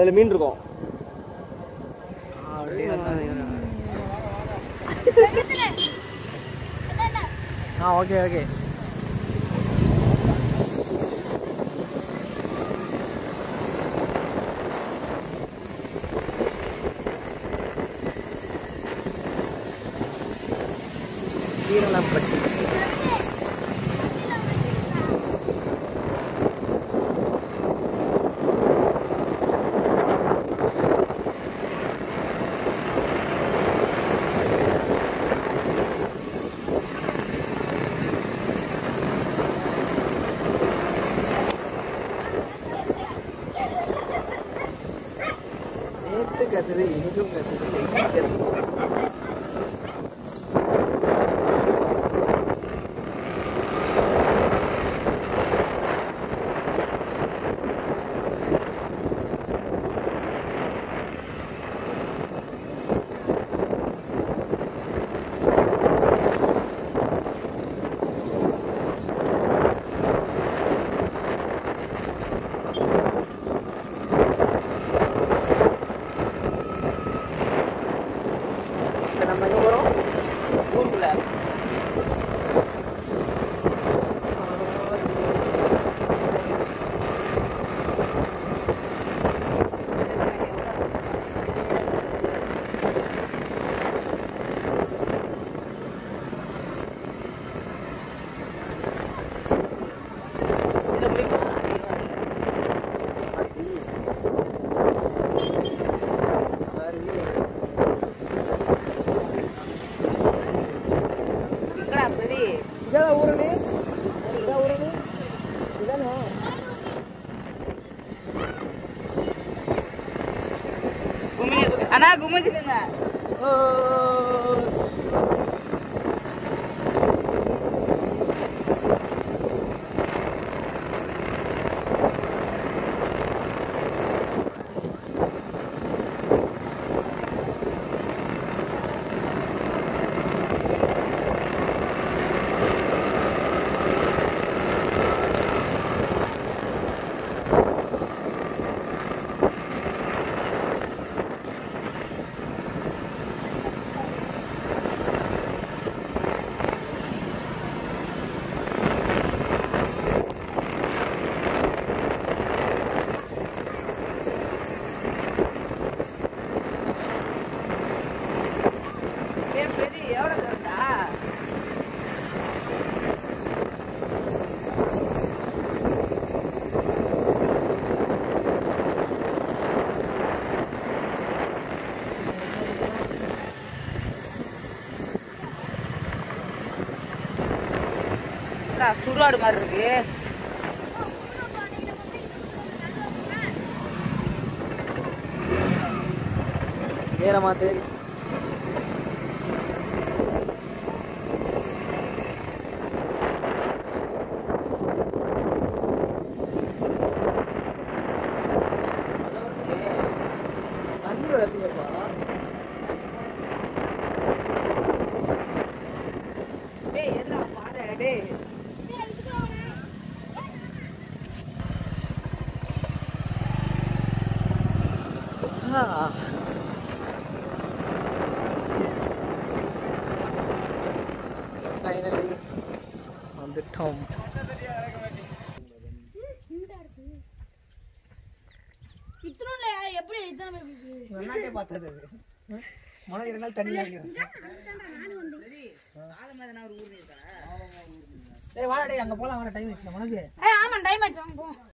அதுல மீன் இருக்கும் ஆ okay okay கீரனப்பட்டி நேற்று கத்துது இன்றும் கத்துது எங்கும் கத்துது இப்போ நம்ம எங்கே போகிறோம் ஊருக்குள்ள இதான் ஊரணி இதான் ஊரணி இதானே அண்ணா குமிச்சுக்கங்க ஏன் பெரிய எவ்வளோ தரா சுடுகாடு மாதிரி இருக்கு நேர மாத்து தண்ணி வரலையப்பா டேய் எதுடா பாதை டேய் ஃபைனலி வந்துட்டோம் இத்தனும் எப்படி இத்தனை பேர் நல்லாட்டே பார்த்தது அது. ம்? உனக்கு ரெண்டு நாள் தண்ணி வாங்கிடுறேன் டேய் வாடா டேய் அங்க போலாம் வாடா டைம் ஆயிடுச்சு உனக்கு ஏய் ஆமா டைம் ஆச்சு வாங்க போ